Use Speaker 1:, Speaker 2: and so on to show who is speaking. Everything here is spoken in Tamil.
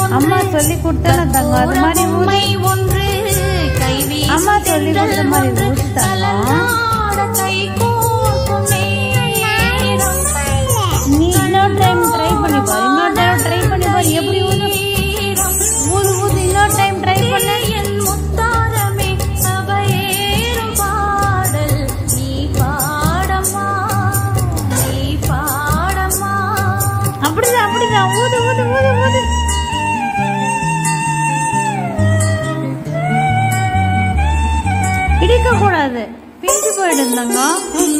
Speaker 1: அம்மா சொல்லி கொடுத்தால தங்கம் அது மாதிரி ஊது
Speaker 2: உண்மை ஒன்று கைவி
Speaker 1: அம்மா சொல்லி கொடுத்த மாதிரி ஊது தங்கம்
Speaker 2: கை கோர்க்கும் நேரம்
Speaker 1: நீ இன்னொரு டைம் ட்ரை பண்ணி பாரு இன்னொரு டைம் ட்ரை பண்ணி பாரு எப்படி ஊது ஊது ஊது இன்னொரு டைம் ட்ரை பண்ணு
Speaker 2: என் முத்தாரமே சபையேறும் பாடல் நீ பாடமா நீ பாடமா
Speaker 1: அப்படிதான் அப்படிதான் ஊது ஊது ஊது ஊது இடிக்க கூடாது பிஞ்சு போயிடும் தங்கம்